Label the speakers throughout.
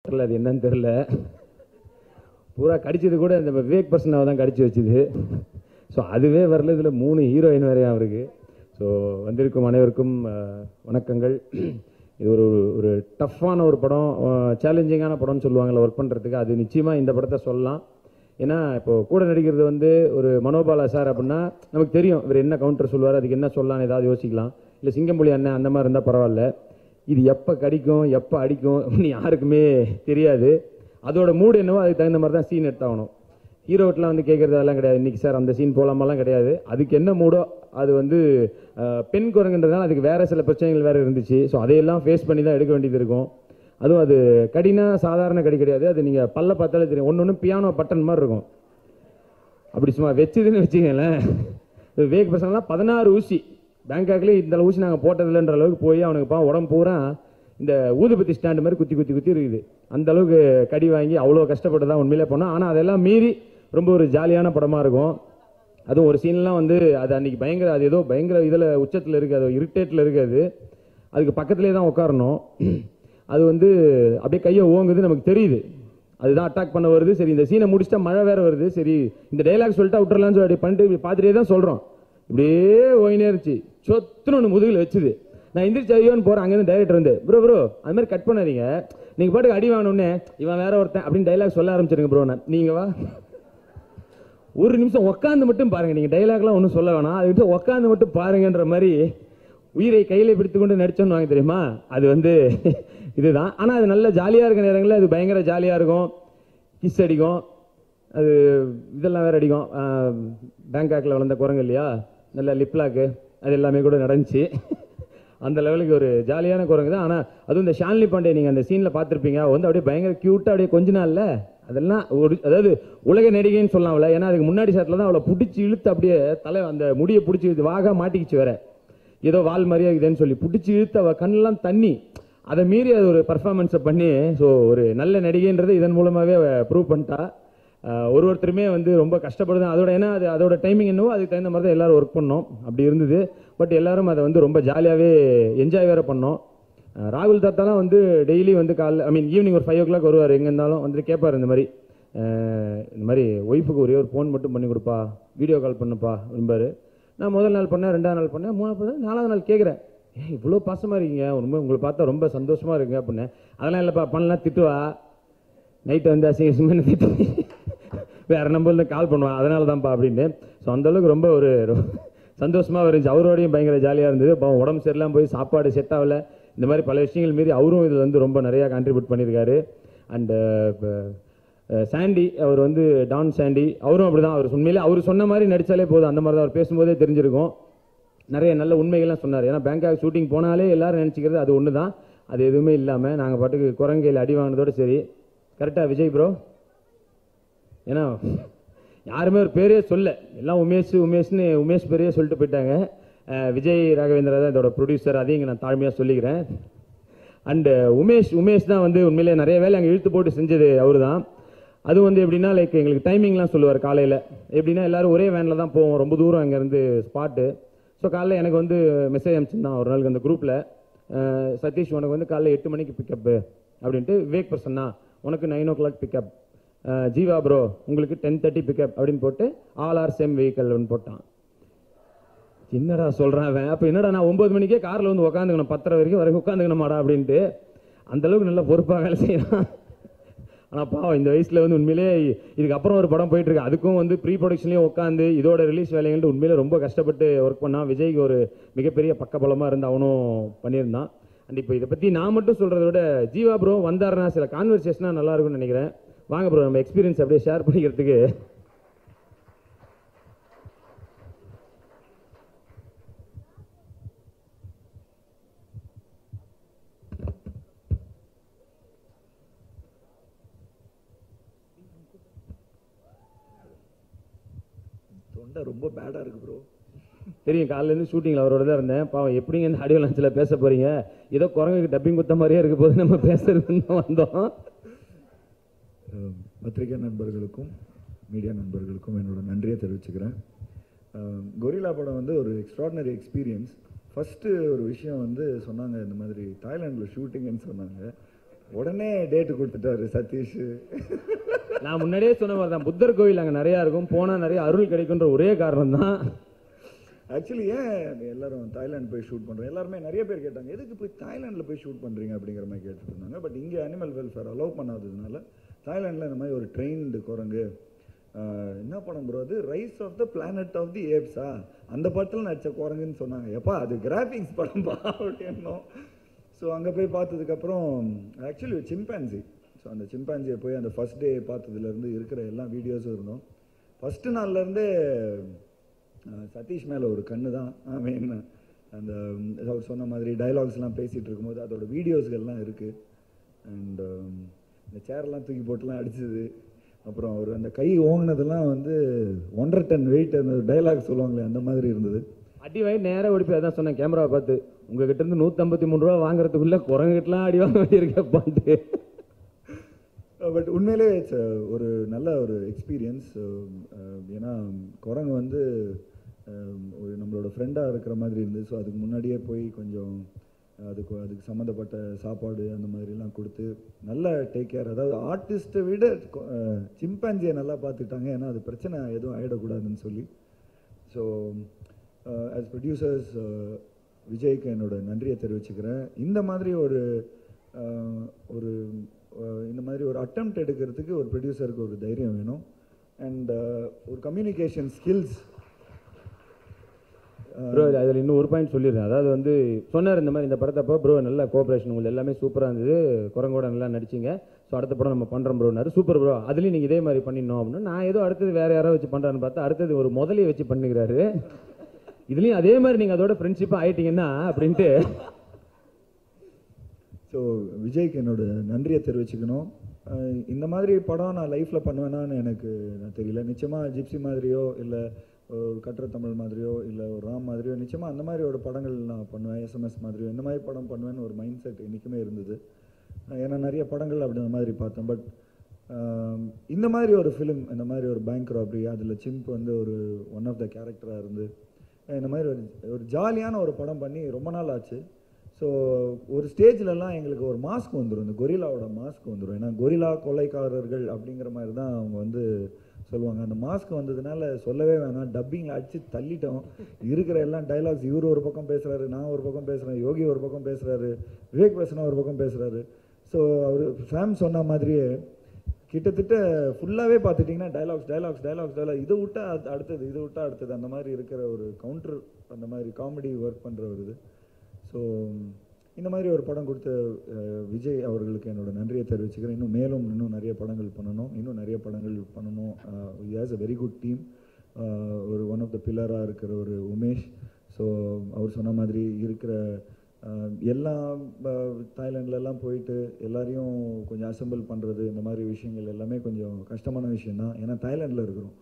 Speaker 1: தெரியல அது என்னன்னு தெரில பூரா கடிச்சது கூட இந்த விவேக் பர்சனாவை தான் கடிச்சு வச்சுது ஸோ அதுவே வரல இதில் மூணு ஹீரோயின் வேறையா அவருக்கு ஸோ வந்திருக்கும் அனைவருக்கும் அஹ், வணக்கங்கள் இது ஒரு ஒரு டஃப்பான ஒரு படம் சேலஞ்சிங்கான படம்னு சொல்லுவாங்கல்ல ஒர்க் பண்ணுறதுக்கு அது நிச்சயமாக இந்த படத்தை சொல்லலாம் ஏன்னா இப்போ கூட நடிக்கிறது வந்து ஒரு மனோபாலா சார் அப்படின்னா நமக்கு தெரியும் இவர் என்ன கவுண்டர் சொல்லுவார் அதுக்கு என்ன சொல்லலாம்னு ஏதாவது யோசிக்கலாம் இல்லை சிங்கம்புலி அண்ணன் அந்த மாதிரி இருந்தால் பரவாயில்ல இது எப்போ கடிக்கும் எப்போ அடிக்கும் அப்படின்னு யாருக்குமே தெரியாது அதோட மூடு என்னவோ அதுக்கு தகுந்த மாதிரி தான் சீன் எடுத்தாகணும் ஹீரோட்டெலாம் வந்து கேட்குறது அதெல்லாம் கிடையாது இன்றைக்கி சார் அந்த சீன் போலாமெல்லாம் கிடையாது அதுக்கு என்ன மூடோ அது வந்து அஹ், பெண் குரங்குன்றதுனால அதுக்கு வேறு சில பிரச்சனைகள் வேறு இருந்துச்சு ஸோ அதையெல்லாம் ஃபேஸ் பண்ணி தான் எடுக்க வேண்டியது இருக்கும் அதுவும் அது கடினா சாதாரண கடி கிடையாது அது நீங்கள் பல்ல பார்த்தாலே தெரியும் ஒன்று ஒன்று பியானோ பட்டன் மாதிரி இருக்கும் அப்படி சும்மா வச்சுதுன்னு வச்சுக்கங்களேன் விவேக் பசங்களாம் பதினாறு ஊசி பேங்காக்லேயே இந்த ஊசி நாங்கள் போட்டதில்லைன்ற அளவுக்கு போய் அவனுக்கு பா உடம்பு பூரா இந்த ஊதுபத்தி ஸ்டாண்டு மாதிரி குத்தி குத்தி குத்தி இருக்குது அந்த அளவுக்கு கடி வாங்கி அவ்வளோ கஷ்டப்பட்டு தான் உண்மையிலே போனோம் ஆனால் அதெல்லாம் மீறி ரொம்ப ஒரு ஜாலியான படமாக இருக்கும் அதுவும் ஒரு சீன்லாம் வந்து அது அன்னைக்கு பயங்கர அது ஏதோ பயங்கர இதில் உச்சத்தில் இருக்குது அது இரிட்டேட்டில் இருக்குது அதுக்கு பக்கத்துலேயே தான் உட்காரணும் அது வந்து அப்படியே கையை ஓங்குது நமக்கு தெரியுது அதுதான் அட்டாக் பண்ண வருது சரி இந்த சீனை முடிச்சிட்டா மழை வேற வருது சரி இந்த டைலாக் சொல்லிட்டா விட்டுறலாம்னு சொல்லி அப்படி பண்ணிட்டு இப்படி பார்த்துட்டே தான் சொல்கிறோம் இப்படியே ஓயினே இருந்துச்சு சொத்துன்னு ஒன்று முதுகில் வச்சுது நான் எந்திரிச்சு ஐயோன்னு போகிறேன் அங்கேருந்து டைரக்டர் வந்து ப்ரோ ப்ரோ அது மாதிரி கட் பண்ணாதீங்க நீங்கள் பாட்டுக்கு அடி வாங்கணுன்னே இவன் வேற ஒருத்தன் அப்படின்னு டைலாக் சொல்ல ஆரம்பிச்சிருங்க ப்ரோ நான் நீங்கள் வா ஒரு நிமிஷம் உட்காந்து மட்டும் பாருங்க நீங்க டைலாக்லாம் ஒன்றும் சொல்ல வேணாம் அதுக்கிட்ட உட்காந்து மட்டும் பாருங்கன்ற மாதிரி உயிரை கையில பிடித்து கொண்டு நடிச்சோன்னு வாங்க தெரியுமா அது வந்து இதுதான் ஆனா அது நல்ல ஜாலியா இருக்க நேரங்களில் அது பயங்கர ஜாலியா இருக்கும் கிஸ் அடிக்கும் அது இதெல்லாம் வேற அடிக்கும் ஆஹ், பேங்காக்ல வளர்ந்த குரங்கு இல்லையா நல்ல லிப்லாக்கு அது எல்லாமே கூட நடந்துச்சு அந்த லெவலுக்கு ஒரு ஜாலியான குரங்கு தான் ஆனால் அதுவும் இந்த ஷான்லி பாண்டே நீங்கள் அந்த சீனில் பார்த்துருப்பீங்க அவ வந்து அப்படியே பயங்கர க்யூட்டாக அப்படியே கொஞ்ச நாள்ல அதெல்லாம் ஒரு அதாவது உலக நடிகைன்னு சொல்லலாம்ல ஏன்னா அதுக்கு முன்னாடி சாட்டில் தான் அவளை பிடிச்சி இழுத்து அப்படியே தலை அந்த முடியை பிடிச்சி இழுத்து வாகா மாட்டிக்கிச்சு வேற ஏதோ வால் மாதிரியா இருக்குதுன்னு சொல்லி பிடிச்சி இழுத்து அவள் கண்ணெல்லாம் தண்ணி அதை மீறி அது ஒரு பர்ஃபார்மன்ஸை பண்ணி ஸோ ஒரு நல்ல நடிகைன்றதை இதன் மூலமாகவே ப்ரூவ் பண்ணிட்டா ஆஹ் ஒரு ஒருத்தருமே வந்து ரொம்ப கஷ்டப்படுது அதோட ஏன்னா அது அதோட டைமிங் என்னவோ அதுக்கு தகுந்த மாதிரி தான் எல்லாரும் ஒர்க் பண்ணோம் அப்படி இருந்தது பட் எல்லாரும் அதை வந்து ரொம்ப ஜாலியாகவே என்ஜாய் வேற பண்ணோம் ஆஹ் ராகுல் தாத்தாலாம் வந்து டெய்லி வந்து காலைல ஐ மீன் ஈவினிங் ஒரு ஃபைவ் ஓ கிளாக் வருவார் எங்கே இருந்தாலும் வந்துட்டு கேட்பார் இந்த மாதிரி ஆஹ் இந்த மாதிரி ஒய்ஃபுக்கு ஒரே ஒரு ஃபோன் மட்டும் பண்ணி கொடுப்பா வீடியோ கால் பண்ணுப்பா என்பார் நான் முதல் நாள் பண்ணேன் ரெண்டாவது நாள் பண்ணேன் மூணாவது பண்ணேன் நாலாவது நாள் கேட்குறேன் ஏன் இவ்வளோ பாசமாக இருக்கீங்க ரொம்ப உங்களை பார்த்தா ரொம்ப சந்தோஷமாக இருக்குங்க அப்படின்னேன் அதெல்லாம் இல்லைப்பா பண்ணலாம் திட்டுவா நைட்டு வந்து அசிங்க அசிங்கமாக திட்டு வேற நம்பர்ல கால் பண்ணுவான் அதனால தான்ப்பா அப்படின்னு ஸோ அந்த அளவுக்கு ரொம்ப ஒரு ரொம்ப சந்தோஷமா இருந்துச்சு அவரோடையும் பயங்கர ஜாலியாக இருந்தது பாவம் உடம்பு சரியில்லாம போய் சாப்பாடு செட் ஆகல இந்த மாதிரி பல விஷயங்கள் மீறி அவரும் இதில் வந்து ரொம்ப நிறையா கான்ட்ரிபியூட் பண்ணியிருக்காரு அண்டு சாண்டி அவர் வந்து டான் சாண்டி அவரும் அப்படிதான் அவர் உண்மையிலே அவர் சொன்ன மாதிரி நடிச்சாலே போதும் அந்த மாதிரி தான் அவர் பேசும்போதே தெரிஞ்சிருக்கும் நிறைய நல்ல உண்மைகள்லாம் சொன்னார் ஏன்னா பேங்காக் ஷூட்டிங் போனாலே எல்லாரும் நினச்சிக்கிறது அது ஒன்று தான் அது எதுவுமே இல்லாமல் நாங்கள் பாட்டுக்கு குரங்கையில் அடி வாங்கினதோட சரி கரெக்டாக விஜய் ப்ரோ ஏன்னா யாருமே ஒரு பேரே சொல்ல எல்லாம் உமேஷ் உமேஷ்னு உமேஷ் பேரையே சொல்லிட்டு போயிட்டாங்க அஹ் விஜய் ராகவேந்திரா தான் இதோட ப்ரொடியூசர் அதையும் இங்க நான் தாழ்மையாக சொல்லிக்கிறேன் அண்டு உமேஷ் உமேஷ் தான் வந்து உண்மையிலே நிறைய வேலை அங்கே இழுத்து போட்டு செஞ்சது அவர் தான் அது வந்து எப்படின்னா லைக் எங்களுக்கு டைமிங்லாம் சொல்லுவார் காலையில் எப்படின்னா எல்லாரும் ஒரே வேனில் தான் போவோம் ரொம்ப தூரம் அங்கேருந்து ஸ்பாட்டு ஸோ காலைல எனக்கு வந்து மெசேஜ் அனுப்பிச்சிருந்தான் ஒரு நாளுக்கு அந்த குரூப்பில் சதீஷ் உனக்கு வந்து காலைல எட்டு மணிக்கு பிக்கப்பு அப்படின்ட்டு விவேக் பர்சன்னா உனக்கு nine o'clock pickup Jeeva bro உங்களுக்கு டென் தேர்ட்டி பிக்கப் அப்படின்னு போட்டு ஆல் ஆர் சேம் வெஹிக்கல்னு போட்டான் என்னடா சொல்றான் அவன் அப்போ என்னடா நான் ஒன்பது மணிக்கே காரில் வந்து உட்காந்துக்கணும் பத்தரை வரைக்கும் வரைக்கும் உட்காந்துக்கணுமாடா அப்படின்ட்டு அந்த அளவுக்கு நல்லா பொறுப்பாக வேலை செய்யறான் ஆனால் பாவம் இந்த வயசில் வந்து உண்மையிலே இதுக்கப்புறம் ஒரு படம் போயிட்டு இருக்கு அதுக்கும் வந்து ப்ரீ ப்ரொடக்ஷன்லேயும் உட்காந்து இதோட ரிலீஸ் வேலைங்கள்ட்டு உண்மையிலே ரொம்ப கஷ்டப்பட்டு ஒர்க் பண்ணான் விஜய்க்கு ஒரு மிகப்பெரிய பக்கபலமாக இருந்து அவனும் பண்ணியிருந்தான் அண்ட் இப்போ இதை பற்றி நான் மட்டும் சொல்கிறத விட ஜீவா ப்ரோ வந்தாருன்னா சில கான்வர்சேஷனாக நல்லா இருக்கும்னு நினைக்கிறேன் வாங்க ப்ரோ நம்ம எக்ஸ்பீரியன்ஸ் அப்படியே ஷேர் பண்ணிக்கிறதுக்கு
Speaker 2: தொண்டை ரொம்ப பேடா இருக்கு ப்ரோ
Speaker 1: தெரியும் காலையிலேருந்து ஷூட்டிங்கில் அவரோட தான் இருந்தேன் பாவம் எப்படிங்க இந்த ஆடியோ லான்ச்சில் பேச போறீங்க ஏதோ குரங்குக்கு டப்பிங் குத்த மாதிரியே இருக்க போது நம்ம பேசுறதுன்னு தான் வந்தோம்
Speaker 2: பத்திரிகை நண்பர்களுக்கும் மீடியா நண்பர்களுக்கும் என்னோட நன்றியை தெரிவிச்சுக்கிறேன் அஹ், கொரில்லா படம் வந்து ஒரு எக்ஸ்ட்ராடினரி எக்ஸ்பீரியன்ஸ் ஃபஸ்ட்டு ஒரு விஷயம் வந்து சொன்னாங்க இந்த மாதிரி தாய்லாண்டில் ஷூட்டிங்னு சொன்னாங்க உடனே டேட்டு கொடுத்துட்டாரு சதீஷ்
Speaker 1: நான் முன்னாடியே சொன்ன மாதிரி தான் புத்தர் கோயில் அங்கே நிறையா இருக்கும் போனால் நிறைய அருள் கிடைக்குன்ற ஒரே காரணம் தான்
Speaker 2: ஆக்சுவலி ஏன் எல்லாரும் தாய்லாந்து போய் ஷூட் பண்ணுறோம் எல்லாருமே நிறைய பேர் கேட்டாங்க எதுக்கு போய் தாய்லாண்டில் போய் ஷூட் பண்ணுறீங்க அப்படிங்கிற மாதிரி கேட்டுட்டு இருந்தாங்க பட் இங்கே அனிமல் வெல்ஃபேர் அலோவ் பண்ணாததுனால தாய்லாண்டில் இந்த மாதிரி ஒரு ட்ரெயின்டு குரங்கு ஆஹ், என்ன படம் ப்ரோ அது rise of the planet of the ஏப்ஸா அந்த படத்தில் நடிச்ச குரங்குன்னு சொன்னாங்க எப்பா அது கிராஃபிக்ஸ் படம்பா அப்படின்னோம் ஸோ அங்கே போய் பார்த்ததுக்கப்புறம் ஆக்சுவலி சிம்பான்சி ஸோ அந்த சிம்பான்சியை போய் அந்த ஃபர்ஸ்ட் டே பார்த்ததுலேருந்து இருக்கிற எல்லா வீடியோஸும் இருந்தோம் ஃபஸ்ட்டு நாள்லேருந்தே அஹ் சதீஷ் மேலே ஒரு கண்ணு தான் ஐ மீன் அந்த ம், அவர் சொன்ன மாதிரி டயலாக்ஸ்லாம் பேசிகிட்டு இருக்கும்போது அதோட வீடியோஸ்கள்லாம் இருக்குது அண்ட் இந்த சேர்லாம் தூக்கி போட்டுலாம் அடிச்சது அப்புறம் அவர் அந்த கை ஓங்கினதெல்லாம் வந்து ஒன்றரை டன் வெயிட் அந்த டைலாக் சொல்லுவாங்களே அந்த மாதிரி இருந்தது
Speaker 1: அடி வாங்கி நேராக ஓடி போய் அதான் சொன்னேன் கேமராவை பார்த்து உங்ககிட்ட இருந்து நூற்றம்பத்தி மூணு ரூபா வாங்குறதுக்குள்ள குரங்குகிட்டலாம் அடி வாங்க வேண்டியிருக்கப்பான்ட்டு
Speaker 2: பட் உண்மையிலே இட்ஸ் ஒரு நல்ல ஒரு எக்ஸ்பீரியன்ஸ் ஏன்னா குரங்கு வந்து அஹ், ஒரு நம்மளோட ஃப்ரெண்டாக இருக்கிற மாதிரி இருந்தது ஸோ அதுக்கு முன்னாடியே போய் கொஞ்சம் அதுக்கு அதுக்கு சம்மந்தப்பட்ட சாப்பாடு அந்த மாதிரிலாம் கொடுத்து நல்லா டேக் கேர் அதாவது ஆர்டிஸ்ட்டை விட சிம்பான்சியை நல்லா பார்த்துட்டாங்க ஏன்னா அது பிரச்சனை எதுவும் ஆகிடக்கூடாதுன்னு சொல்லி ஸோ ஆஸ் ப்ரொடியூசர்ஸ் விஜய்க்கு என்னோட நன்றியை தெரிவிச்சுக்கிறேன் இந்த மாதிரி ஒரு அஹ், ஒரு அஹ், இந்த மாதிரி ஒரு அட்டம்ப்ட் எடுக்கிறதுக்கு ஒரு ப்ரொடியூசருக்கு ஒரு தைரியம் வேணும் அண்ட் ஒரு கம்யூனிகேஷன் ஸ்கில்ஸ்
Speaker 1: ப்ரோ அதில் இன்னும் ஒரு பாயிண்ட் சொல்லிடுறேன் அதாவது வந்து சொன்னார் இந்த மாதிரி இந்த படத்தப்போ ப்ரோ நல்ல கோஆப்ரேஷன் உங்களுக்கு எல்லாமே சூப்பராக இருந்தது குரங்கோட நல்லா நடிச்சிங்க ஸோ அடுத்த படம் நம்ம பண்ணுறோம் ப்ரோனாரு சூப்பர் ப்ரோ அதுலேயும் நீங்கள் இதே மாதிரி பண்ணிடணும் அப்படின்னு நான் ஏதோ அடுத்தது வேற யாரோ வச்சு பண்ணுறான்னு பார்த்தா அடுத்தது ஒரு முதலையை வச்சு பண்ணுகிறாரு இதுலேயும் அதே மாதிரி நீங்கள் அதோட ஃப்ரெண்ட்ஷிப்பாக ஆயிட்டீங்கன்னா அப்படின்ட்டு
Speaker 2: ஸோ விஜய்க்கு என்னோட நன்றியை தெரிவிச்சுக்கணும் அஹ் இந்த மாதிரி படம் நான் லைஃப்பில் பண்ணுவேனான்னு எனக்கு நான் தெரியல நிச்சயமாக ஜிப்சி மாதிரியோ இல்லை ஒரு கட்டுரை தமிழ் மாதிரியோ இல்லை ஒரு ராம் மாதிரியோ நிச்சயமாக அந்த மாதிரி ஒரு படங்கள் நான் பண்ணுவேன் எஸ்எம்எஸ் மாதிரியோ இந்த மாதிரி படம் பண்ணுவேன்னு ஒரு மைண்ட் செட் என்றைக்குமே இருந்தது அஹ் ஏன்னா நிறைய படங்கள் அப்படி அந்த மாதிரி பார்த்தேன் பட் இந்த மாதிரி ஒரு ஃபிலிம் இந்த மாதிரி ஒரு பேங்க் ராபரி அதில் சிம்ப் வந்து ஒரு ஒன் ஆஃப் த கேரக்டராக இருந்து அஹ் இந்த மாதிரி ஒரு ஒரு ஜாலியான ஒரு படம் பண்ணி ரொம்ப நாள் ஆச்சு ஸோ ஒரு ஸ்டேஜ்லலாம் எங்களுக்கு ஒரு மாஸ்க் வந்துடும் இந்த கொரில்லாவோட மாஸ்க் வந்துடும் ஏன்னா கொரில்லா கொள்ளைக்காரர்கள் அப்படிங்கிற மாதிரி தான் அவங்க வந்து சொல்லுவாங்க அந்த மாஸ்க் வந்ததுனால சொல்லவே வேணாம் டப்பிங்கில் அடிச்சு தள்ளிட்டோம் இருக்கிற எல்லாம் டைலாக்ஸ் இவர் ஒரு பக்கம் பேசுகிறாரு நான் ஒரு பக்கம் பேசுகிறேன் யோகி ஒரு பக்கம் பேசுகிறாரு விவேக் பிரசனா ஒரு பக்கம் பேசுகிறாரு ஸோ அவர் சாம் சொன்ன மாதிரியே கிட்டத்தட்ட ஃபுல்லாகவே பார்த்துட்டிங்கன்னா டைலாக்ஸ் டைலாக்ஸ் டைலாக்ஸ் டைலாக் இதை விட்டா அது அடுத்தது இதை விட்டா அடுத்தது அந்த மாதிரி இருக்கிற ஒரு கவுண்டர் அந்த மாதிரி காமெடி ஒர்க் பண்ணுற ஒரு இது ஸோ இந்த மாதிரி ஒரு படம் கொடுத்த அஹ், விஜய் அவர்களுக்கு என்னோட நன்றியை தெரிவிச்சுக்கிறேன் இன்னும் மேலும் இன்னும் நிறைய படங்கள் பண்ணணும் இன்னும் நிறைய படங்கள் பண்ணணும் has a very good team ஒரு ஒன் ஆஃப் த பில்லராக இருக்கிற ஒரு உமேஷ் ஸோ அவர் சொன்ன மாதிரி இருக்கிற அஹ், எல்லா அஹ், தாய்லாந்துலலாம் போயிட்டு எல்லாரையும் கொஞ்சம் அசெம்பிள் பண்ணுறது இந்த மாதிரி விஷயங்கள் எல்லாமே கொஞ்சம் கஷ்டமான விஷயம்தான் ஏன்னா தாய்லாண்டில் இருக்கிறோம்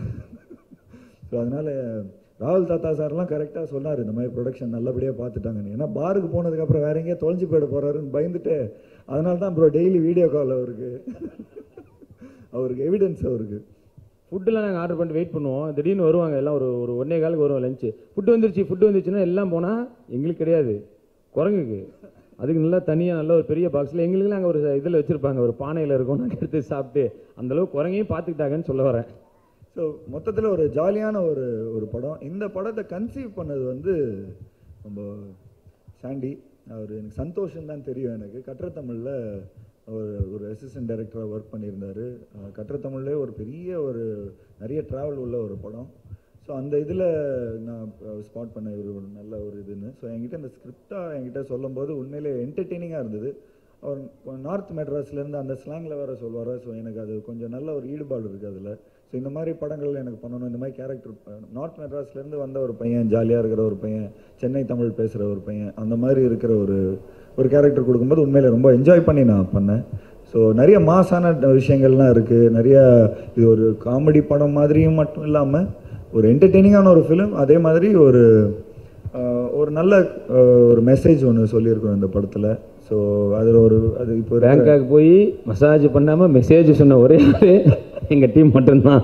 Speaker 2: ஸோ அதனால் ராகுல் தாத்தா சார்லாம் கரெக்டாக சொன்னார் இந்த மாதிரி ப்ரொடக்ஷன் நல்லபடியாக பார்த்துட்டாங்கன்னு ஏன்னா பாருக்கு போனதுக்கப்புறம் வேற எங்கேயோ தொலைஞ்சு போயிட போகிறாருன்னு பயந்துட்டு அதனால தான் ப்ரோ டெய்லி வீடியோ கால் அவருக்கு அவருக்கு எவிடன்ஸ் அவருக்கு
Speaker 1: ஃபுட்டுலாம் நாங்கள் ஆர்டர் பண்ணிட்டு வெயிட் பண்ணுவோம் திடீர்னு வருவாங்க எல்லாம் ஒரு ஒரு ஒன்னே காலுக்கு வருவோம் லஞ்சு ஃபுட்டு வந்துருச்சு ஃபுட்டு வந்துருச்சுன்னா எல்லாம் போனால் எங்களுக்கு கிடையாது குரங்குக்கு அதுக்கு நல்லா தனியாக நல்ல ஒரு பெரிய பாக்ஸில் எங்களுக்குலாம் அங்கே ஒரு இதில் வச்சுருப்பாங்க ஒரு பானையில் இருக்கும் நாங்கள் எடுத்து சாப்பிட்டு அந்தளவுக்கு குரங்கையும் பார்த்துக்கிட்டாங்கன்னு சொல்ல வரேன்
Speaker 2: ஸோ மொத்தத்தில் ஒரு ஜாலியான ஒரு ஒரு படம் இந்த படத்தை கன்சீவ் பண்ணது வந்து ரொம்ப சாண்டி அவர் எனக்கு சந்தோஷம் தான் தெரியும் எனக்கு கற்றத்தமிழில் ஒரு ஒரு அசிஸ்டன்ட் டைரக்டராக ஒர்க் பண்ணியிருந்தார் கற்றத்தமிழ்லேயே ஒரு பெரிய ஒரு நிறைய ட்ராவல் உள்ள ஒரு படம் ஸோ அந்த இதில் நான் ஸ்பாட் பண்ண ஒரு ஒரு நல்ல ஒரு இதுன்னு ஸோ என்கிட்ட இந்த ஸ்கிரிப்டாக என்கிட்ட சொல்லும்போது உண்மையிலே என்டர்டெய்னிங்காக இருந்தது அவர் நார்த் மெட்ராஸ்லேருந்து அந்த ஸ்லாங்கில் வேறு சொல்லுவார் ஸோ எனக்கு அது கொஞ்சம் நல்ல ஒரு ஈடுபாடு இருக்குது அதில் ஸோ இந்த மாதிரி படங்கள் எனக்கு பண்ணணும் இந்த மாதிரி கேரக்டர் நார்த் மெட்ராஸ்லேருந்து வந்த ஒரு பையன் ஜாலியாக இருக்கிற ஒரு பையன் சென்னை தமிழ் பேசுகிற ஒரு பையன் அந்த மாதிரி இருக்கிற ஒரு ஒரு கேரக்டர் கொடுக்கும்போது உண்மையில ரொம்ப என்ஜாய் பண்ணி நான் பண்ணேன் ஸோ நிறைய மாசான விஷயங்கள்லாம் இருக்குது நிறைய இது ஒரு காமெடி படம் மாதிரியும் மட்டும் இல்லாமல் ஒரு என்டர்டெய்னிங்கான ஒரு ஃபிலிம் அதே மாதிரி ஒரு ஆஹ், ஒரு நல்ல ஆஹ், ஒரு மெசேஜ் ஒன்று சொல்லியிருக்கோம் இந்த படத்தில் ஸோ அதில் ஒரு அது இப்போ இருக்கிற-
Speaker 1: பேங்காக் போய் மசாஜ் பண்ணாமல் மெசேஜ் சொன்ன ஒரே ஆளு எங்கள் டீம் மட்டும்தான்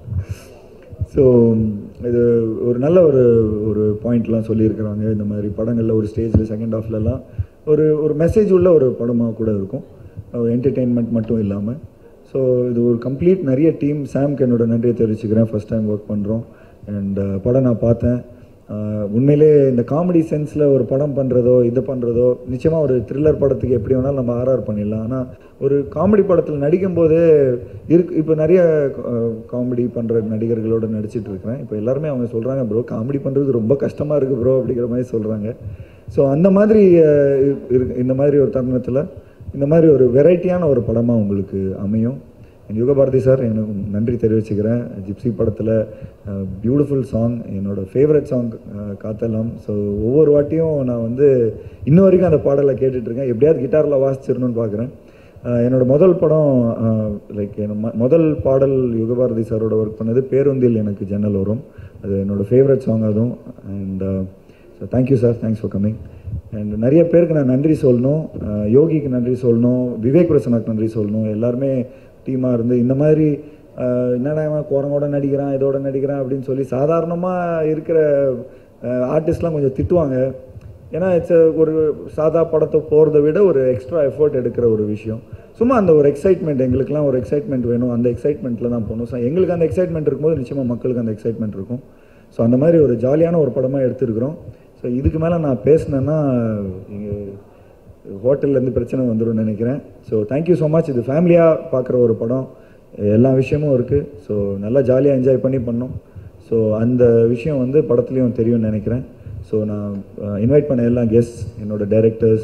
Speaker 2: ஸோ இது ஒரு நல்ல ஒரு ஒரு பாயிண்ட்லாம் சொல்லியிருக்கிறாங்க இந்த மாதிரி படங்களில் ஒரு ஸ்டேஜில் செகண்ட் ஹாஃப்லலாம் ஒரு ஒரு மெசேஜ் உள்ள ஒரு படமாக கூட இருக்கும் ஒரு என்டர்டெயின்மெண்ட் மட்டும் இல்லாமல் ஸோ இது ஒரு கம்ப்ளீட் நிறைய டீம் சாம்க்கு என்னோட நன்றியை தெரிவிச்சுக்கிறேன் ஃபர்ஸ்ட் டைம் ஒர்க் பண்ணுறோம் அண்ட் படம் நான் பார்த்தேன் ஆஹ் உண்மையிலே இந்த காமெடி சென்ஸில் ஒரு படம் பண்ணுறதோ இது பண்ணுறதோ நிச்சயமாக ஒரு த்ரில்லர் படத்துக்கு எப்படி வேணாலும் நம்ம ஆர்ஆர் பண்ணிடலாம் ஆனால் ஒரு காமெடி படத்தில் நடிக்கும்போதே இருக்கு இப்போ நிறைய காமெடி பண்ணுற நடிகர்களோட நடிச்சிட்டு இருக்கிறேன் இப்போ எல்லாருமே அவங்க சொல்கிறாங்க ப்ரோ காமெடி பண்ணுறது ரொம்ப கஷ்டமாக இருக்குது ப்ரோ அப்படிங்கிற மாதிரி சொல்கிறாங்க ஸோ அந்த மாதிரி ஆஹ் இருக்கு இந்த மாதிரி ஒரு தருணத்தில் இந்த மாதிரி ஒரு வெரைட்டியான ஒரு படமாக உங்களுக்கு அமையும் யுகபாரதி சார் எனக்கு நன்றி தெரிவிச்சுக்கிறேன் ஜிப்சி படத்தில் பியூட்டிஃபுல் சாங் என்னோட ஃபேவரட் சாங் காத்தலாம் ஸோ ஒவ்வொரு வாட்டியும் நான் வந்து இன்ன வரைக்கும் அந்த பாடலை கேட்டுட்டு இருக்கேன் எப்படியாவது கிட்டாரில் வாசிச்சிடணும்னு பார்க்குறேன் என்னோட முதல் படம் லைக் முதல் பாடல் யுகபாரதி சாரோட ஒர்க் பண்ணது பேருந்தில் எனக்கு ஜன்னல் வரும் அது என்னோட ஃபேவரட் சாங் அதுவும் and so thank you sir thanks for coming and நிறைய பேருக்கு நான் நன்றி சொல்லணும் அஹ் யோகிக்கு நன்றி சொல்லணும் விவேக் பிரசனாக்கு நன்றி சொல்லணும் எல்லாருமே டீமாக இருந்து இந்த மாதிரி அஹ் என்னடா இவன் குரங்கோட நடிக்கிறான் இதோட நடிக்கிறான் அப்படின்னு சொல்லி சாதாரணமாக இருக்கிற ஆர்டிஸ்ட்லாம் கொஞ்சம் திட்டுவாங்க ஏன்னா இட்ஸ் ஒரு சாதா படத்தை போகிறத விட ஒரு எக்ஸ்ட்ரா எஃபோர்ட் எடுக்கிற ஒரு விஷயம் சும்மா அந்த ஒரு எக்ஸைட்மெண்ட் எங்களுக்குலாம் ஒரு எக்ஸைட்மெண்ட் வேணும் அந்த எக்ஸைட்மெண்ட்டில் தான் போகணும் ஸோ எங்களுக்கு அந்த எக்ஸைட்மெண்ட் இருக்கும்போது நிச்சயமாக மக்களுக்கு அந்த எக்ஸைட்மெண்ட் இருக்கும் ஸோ அந்த மாதிரி ஒரு ஜாலியான ஒரு படமாக எடுத்திருக்கிறோம் ஸோ இதுக்கு மேலே நான் பேசினேன்னா இங்கே ஹோட்டல்லேருந்து பிரச்சனை வந்துடும் நினைக்கிறேன் ஸோ தேங்க்யூ ஸோ மச் இது ஃபேமிலியாக பார்க்குற ஒரு படம் எல்லா விஷயமும் இருக்குது ஸோ நல்லா ஜாலியாக என்ஜாய் பண்ணி பண்ணோம் ஸோ அந்த விஷயம் வந்து படத்துலையும் தெரியும்னு நினைக்கிறேன் ஸோ நான் இன்வைட் பண்ண எல்லா கெஸ்ட் என்னோட டைரக்டர்ஸ்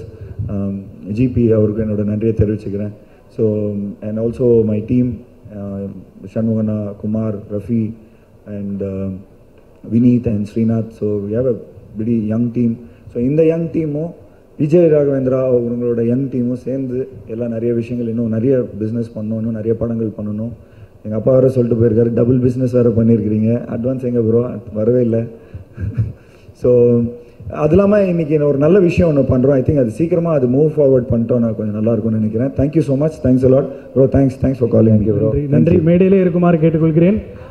Speaker 2: ஜிபி அவருக்கு என்னோட நன்றியை தெரிவிச்சுக்கிறேன் so and also my team சண்முகனா Kumar Rafi and Vineeth and Srinath so we have a pretty young team so இந்த யங் டீமும் விஜய் ராகவேந்திரா அவங்களோட யங் டீமும் சேர்ந்து எல்லாம் நிறைய விஷயங்கள் இன்னும் நிறைய பிஸ்னஸ் பண்ணணும் இன்னும் நிறைய படங்கள் பண்ணணும் எங்கள் அப்பா வேறு சொல்லிட்டு போயிருக்காரு டபுள் பிஸ்னஸ் வேறு பண்ணியிருக்கிறீங்க அட்வான்ஸ் எங்கே ப்ரோ வரவே இல்லை ஸோ அது இல்லாமல் இன்றைக்கி ஒரு நல்ல விஷயம் ஒன்று பண்ணுறோம் ஐ திங்க் அது சீக்கிரமாக அது மூவ் ஃபார்வர்ட் பண்ணிட்டோம் நான் கொஞ்சம் நல்லா இருக்கும்னு நினைக்கிறேன் thank you so much thanks a lot bro thanks thanks for calling bro
Speaker 3: நன்றி நன்றி மேடையிலே இருக்குமாறு கேட்டுக்கொள்கிறேன்